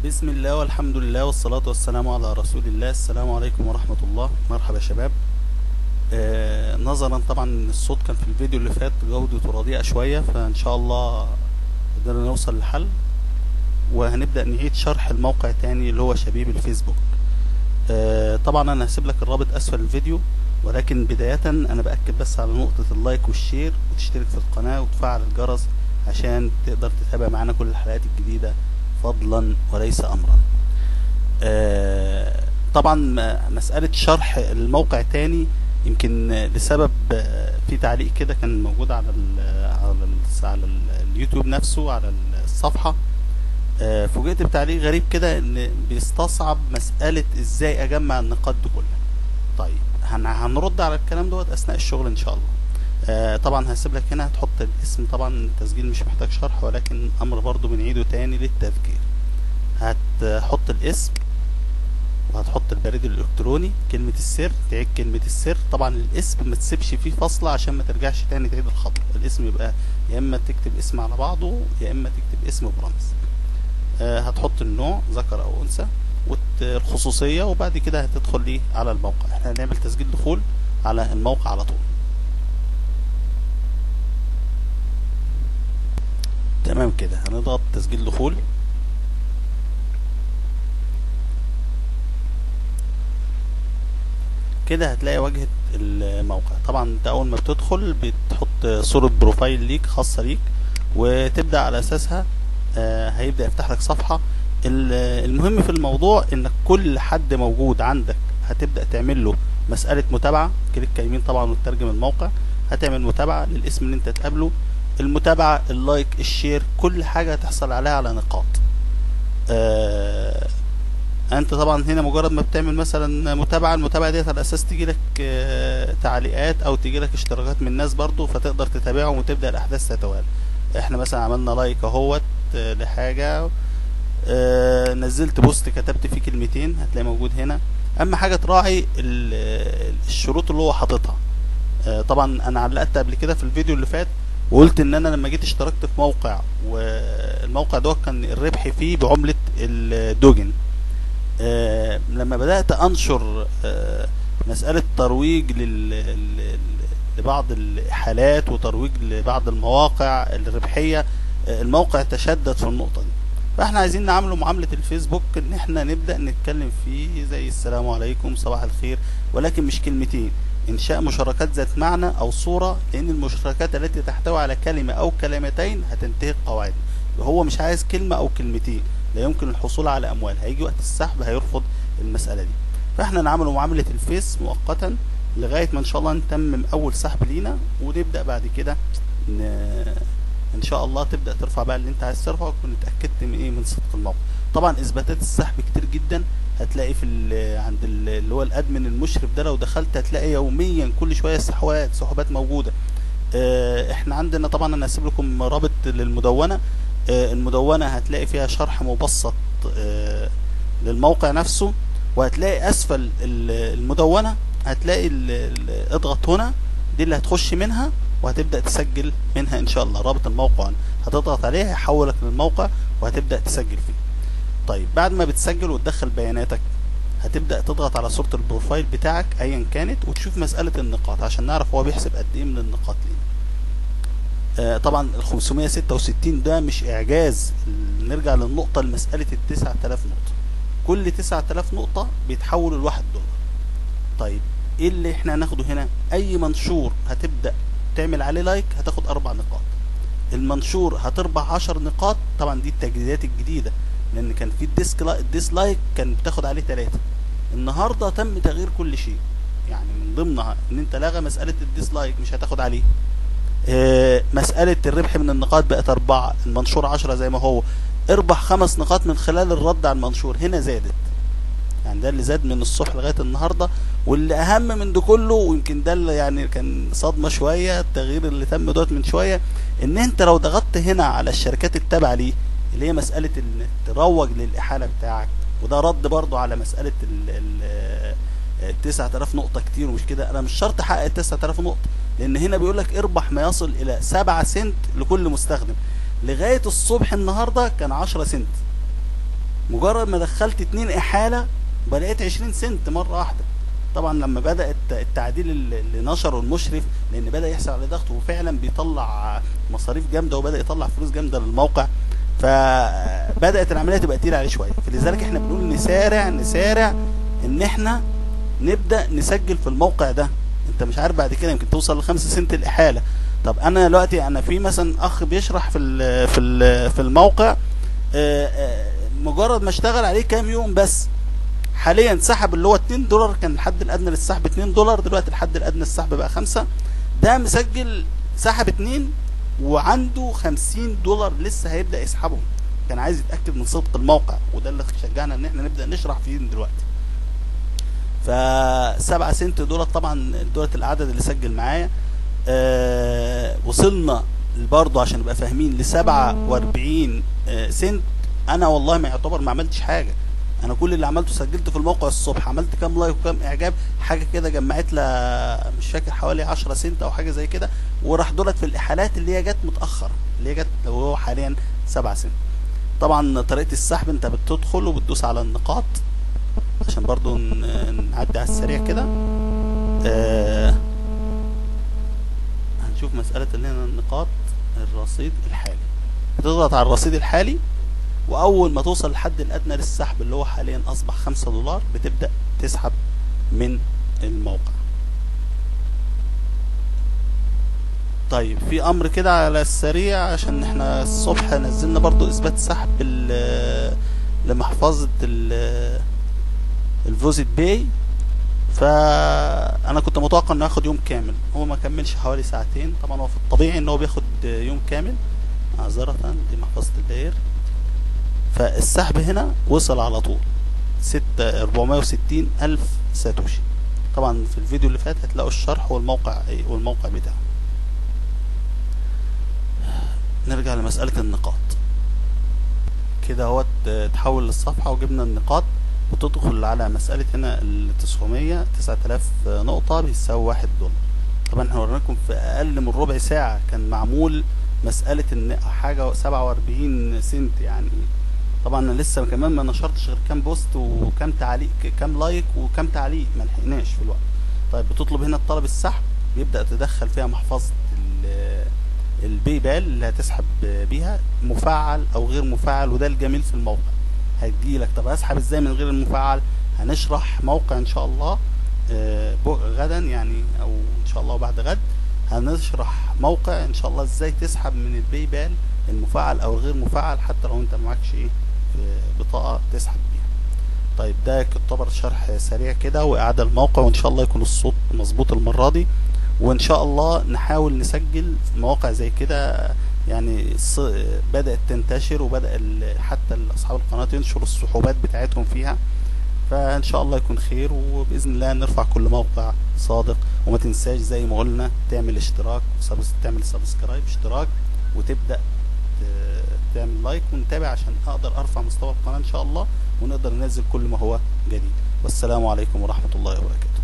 بسم الله والحمد لله والصلاة والسلام على رسول الله السلام عليكم ورحمة الله مرحبا يا شباب آه نظرا طبعا إن الصوت كان في الفيديو اللي فات جودته رديئة شوية فان شاء الله قدرنا نوصل لحل وهنبدأ نعيد شرح الموقع تاني اللي هو شبيب الفيسبوك آه طبعا انا هسيب لك الرابط اسفل الفيديو ولكن بداية انا باكد بس على نقطة اللايك والشير وتشترك في القناة وتفعل الجرس عشان تقدر تتابع معانا كل الحلقات الجديدة فضلا وليس امرا آه طبعا مسألة شرح الموقع تاني يمكن لسبب في تعليق كده كان موجود على ال على ال على اليوتيوب نفسه على الصفحة آه فوجئت بتعليق غريب كده ان بيستصعب مسألة ازاي اجمع النقاط دي كلها طيب هنرد على الكلام دوت اثناء الشغل ان شاء الله آه طبعا هسيب لك هنا هتحط الاسم طبعا التسجيل مش محتاج شرح ولكن امر برضو بنعيده تاني للتذكير هتحط الاسم وهتحط البريد الالكتروني كلمة السر تعيد كلمة السر طبعا الاسم ما تسيبش فيه فاصلة عشان ما ترجعش تاني تعيد الخطوة الاسم يبقى يا اما تكتب اسم على بعضه يا اما تكتب اسم برمز آه هتحط النوع ذكر او انثى والخصوصية وبعد كده هتدخل ليه على الموقع احنا هنعمل تسجيل دخول على الموقع على طول تمام كده هنضغط تسجيل دخول كده هتلاقي واجهة الموقع طبعا انت اول ما بتدخل بتحط صورة بروفايل ليك خاصة ليك وتبدأ على اساسها آه هيبدأ يفتح لك صفحة المهم في الموضوع انك كل حد موجود عندك هتبدأ تعمل له مسألة متابعة كليك يمين طبعا وتترجم الموقع هتعمل متابعة للاسم اللي انت تقابله المتابعة اللايك الشير كل حاجة هتحصل عليها على نقاط آه انت طبعا هنا مجرد ما بتعمل مثلا متابعة المتابعة ديت على اساس تيجي لك آه تعليقات او تيجي لك اشتراكات من الناس برضو فتقدر تتابعهم وتبدأ الاحداث تتوالى احنا مثلا عملنا لايك اهوت آه لحاجة آه نزلت بوست كتبت فيه كلمتين هتلاقي موجود هنا اهم حاجة تراعي الشروط اللي هو حاططها آه طبعا انا علقت قبل كده في الفيديو اللي فات وقلت ان انا لما جيت اشتركت في موقع والموقع ده كان الربح فيه بعملة الدوجن آه لما بدأت انشر آه مسألة ترويج لل لبعض الحالات وترويج لبعض المواقع الربحية آه الموقع تشدد في النقطة دي فاحنا عايزين نعمله معاملة الفيسبوك ان احنا نبدأ نتكلم فيه زي السلام عليكم صباح الخير ولكن مش كلمتين انشاء مشاركات ذات معنى او صورة لان المشاركات التي تحتوي على كلمة او كلمتين هتنتهك قواعد هو مش عايز كلمة او كلمتين لا يمكن الحصول على اموال هيجي وقت السحب هيرفض المسألة دي فاحنا نعمله معاملة الفيس مؤقتا لغاية ما ان شاء الله نتمم اول سحب لينا ونبدأ بعد كده ن... ان شاء الله تبدأ ترفع بقى اللي انت عايز ترفعه وتكون اتأكدت من ايه من صدق الموقع طبعا اثباتات السحب كتير جدا هتلاقي في ال عند ال اللي هو الادمن المشرف ده لو دخلت هتلاقي يوميا كل شويه سحوات سحوبات موجوده اه احنا عندنا طبعا انا هسيب لكم رابط للمدونه اه المدونه هتلاقي فيها شرح مبسط اه للموقع نفسه وهتلاقي اسفل المدونه هتلاقي اضغط هنا دي اللي هتخش منها وهتبدا تسجل منها ان شاء الله رابط الموقع هتضغط عليه هيحولك للموقع وهتبدا تسجل فيه طيب بعد ما بتسجل وتدخل بياناتك هتبدأ تضغط على صورة البروفايل بتاعك ايا كانت وتشوف مسألة النقاط عشان نعرف هو بيحسب قد ايه من النقاط لينا آه طبعا ال 566 ده مش اعجاز نرجع للنقطة لمسألة ال 9000 نقطة كل 9000 نقطة بيتحولوا لواحد دولار طيب ايه اللي احنا هناخده هنا اي منشور هتبدأ تعمل عليه لايك هتاخد اربع نقاط المنشور هتربح 10 نقاط طبعا دي التجديدات الجديدة لان كان في الديسك الديسلايك كان بتاخد عليه ثلاثة النهاردة تم تغيير كل شيء يعني من ضمنها ان انت لغى مسألة الديسلايك مش هتاخد عليه اه مسألة الربح من النقاط بقت اربعة المنشور عشرة زي ما هو اربح خمس نقاط من خلال الرد على المنشور هنا زادت يعني ده اللي زاد من الصبح لغاية النهاردة واللي اهم من ده كله ويمكن ده اللي يعني كان صدمة شوية التغيير اللي تم دوت من شوية ان انت لو ضغطت هنا على الشركات التابعة ليه اللي هي مسألة ان تروج للإحالة بتاعك وده رد برضو على مسألة ال 9000 نقطة كتير ومش كده أنا مش شرط أحقق ال 9000 نقطة لأن هنا بيقول لك اربح ما يصل إلى 7 سنت لكل مستخدم لغاية الصبح النهاردة كان 10 سنت مجرد ما دخلت اتنين احالة بلقيت 20 سنت مرة واحدة طبعا لما بدأ الت- التعديل اللي اللي نشره المشرف لان بدأ يحصل عليه ضغط وفعلا بيطلع مصاريف جامدة وبدأ يطلع فلوس جامدة للموقع فبدأت العملية تبقى تقيلة عليه شوية فلذلك احنا بنقول نسارع نسارع ان احنا نبدأ نسجل في الموقع ده انت مش عارف بعد كده يمكن توصل لخمسة سنت الإحالة طب انا دلوقتي انا في مثلا اخ بيشرح في ال في ال في الموقع آه، آه، مجرد ما اشتغل عليه كام يوم بس حاليا سحب اللي هو 2 دولار كان الحد الادنى للسحب 2 دولار دلوقتي الحد الادنى للسحب بقى 5 ده مسجل سحب 2 وعنده 50 دولار لسه هيبدا يسحبهم كان عايز يتاكد من صدق الموقع وده اللي شجعنا ان احنا نبدا نشرح فيه دلوقتي ف 7 سنت دولار طبعا دولة العدد اللي سجل معايا آه وصلنا برضه عشان نبقى فاهمين ل 47 آه سنت انا والله ما يعتبر ما عملتش حاجه انا كل اللي عملته سجلت في الموقع الصبح عملت كام لايك وكام اعجاب حاجه كده جمعت لها مش فاكر حوالي 10 سنت او حاجه زي كده وراح دولت في الاحالات اللي هي جت متاخر اللي هي جت وهو حاليا 7 سنت طبعا طريقه السحب انت بتدخل وبتدوس على النقاط عشان برضو ن- نعدي على السريع كده آه هنشوف مسألة اللي هنا النقاط الرصيد الحالي بتضغط على الرصيد الحالي وأول ما توصل للحد الأدنى للسحب اللي هو حاليا أصبح خمسة دولار بتبدأ تسحب من الموقع طيب في أمر كده على السريع عشان احنا الصبح نزلنا برضو إثبات سحب ال- لمحفظة ال- الفوزيت باي فانا كنت متوقع انه ياخد يوم كامل هو ما كملش حوالي ساعتين طبعا هو في الطبيعي ان هو بياخد يوم كامل معذرة دي محفظة الداير فالسحب هنا وصل على طول ستة أربعمية وستين ألف ساتوشي طبعا في الفيديو اللي فات هتلاقوا الشرح والموقع والموقع بتاعه نرجع لمسألة النقاط كده هو تحول للصفحة وجبنا النقاط وتدخل على مسألة هنا ال 900 9000 نقطة بيساوي واحد دولار طبعا احنا وريناكم في أقل من ربع ساعة كان معمول مسألة ان حاجة 47 سنت يعني طبعا انا لسه كمان ما نشرتش غير كام بوست وكام تعليق كام لايك وكام تعليق ما لحقناش في الوقت طيب بتطلب هنا طلب السحب بيبدأ تدخل فيها محفظة ال- الباي بال اللي هتسحب بيها مفعل او غير مفعل وده الجميل في الموقع هتجيلك طب اسحب ازاي من غير المفعل هنشرح موقع ان شاء الله آه، بو- غدا يعني او ان شاء الله بعد غد هنشرح موقع ان شاء الله ازاي تسحب من الباي بال المفعل او غير مفعل حتى لو انت معكش ايه آه، بطاقة تسحب بيها طيب ده يعتبر شرح سريع كده واعادة الموقع وان شاء الله يكون الصوت مظبوط المرة دي وان شاء الله نحاول نسجل في مواقع زي كده يعني الص- بدأت تنتشر وبدأ ال- حتى اصحاب القناة ينشروا الصحوبات بتاعتهم فيها فان شاء الله يكون خير وباذن الله نرفع كل موقع صادق وما تنساش زي ما قلنا تعمل اشتراك وسبس- تعمل سبسكرايب اشتراك وتبدا ت- تعمل لايك ونتابع عشان اقدر ارفع مستوى القناه ان شاء الله ونقدر ننزل كل ما هو جديد والسلام عليكم ورحمه الله وبركاته